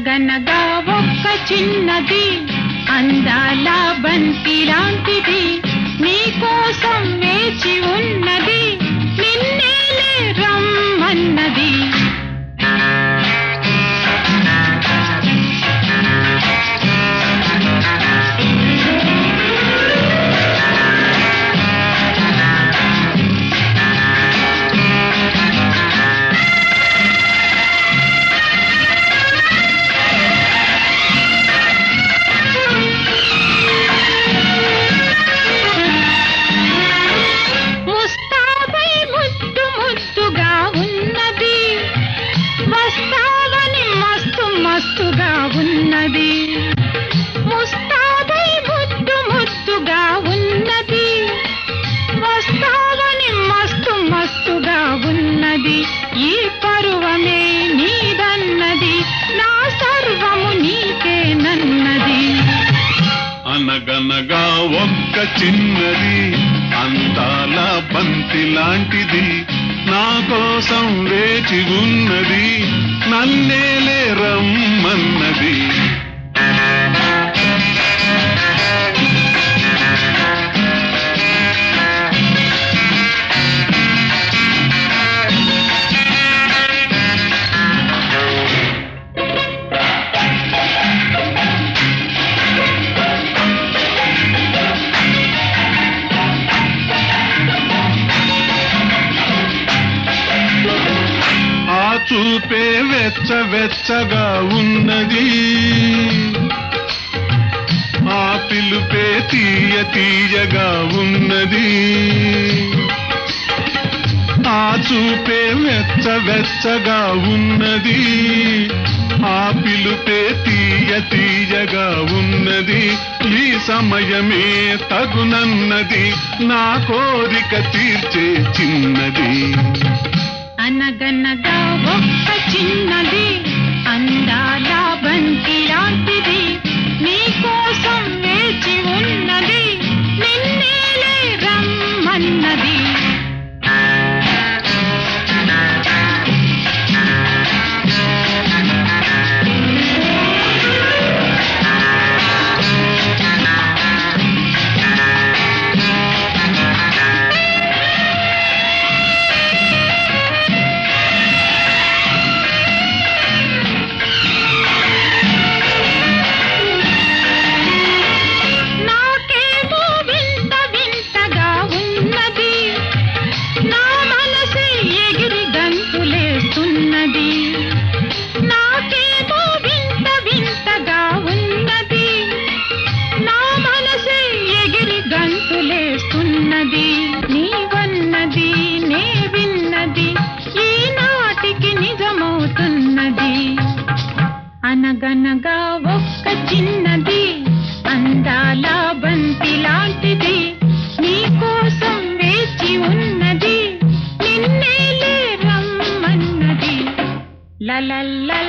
అనగనగా ఒక్క చిన్నది అందాల బంతి లాంటిది నీకోసం వేచి ఉన్నది నిన్నేలే రమ్మన్నది ముస్తాబై ముద్దు ముద్దుగా ఉన్నది వస్తావని మస్తు మస్తుగా ఉన్నది ముస్తాబై ముద్దు ముద్దుగా ఉన్నది వస్తావని మస్తు మస్తుగా ఉన్నది ఈ పరువమే నీదన్నది నా సర్వము నీకేనన్నది అనగనగా ఒక్క చిన్నది అందాల బంతి లాంటిది నా కోసం వేచి ఉన్నది నన్నేలే రమ్మన్నది ఆ చూపే వెచ్చ వెచ్చగా ఉన్నది ఆ పిలుపే తీయ తీయగా ఉన్నది ఆ చూపే వెచ్చ వెచ్చగా ఉన్నది ఆ పిలుపే తీయ తీయగా ఉన్నది ఈ సమయమే తగునన్నది నా కోరిక తీర్చే చిన్నది అనగనగా ఒక్క చిన్నది అందాల బంతి లాంటిది నీకోసం వేచి ఉన్నది నిన్నేలే రమ్మన్నది నాకేమో వింత వింతగా ఉన్నది నా మనసే ఎగిరి గంతులేస్తున్నది నాకేమో వింత వింతగా ఉన్నది నా మనసే ఎగిరి గంతులేస్తున్నది నీవన్నది నే విన్నది ఈనాటికి నిజమవుతున్నది అనగనగా ఒక్క చిన్నది అందాల బంతి లాంటిది నీకోసం వేచి ఉన్నది నిన్నేలే రమ్మన్నది లలల్ల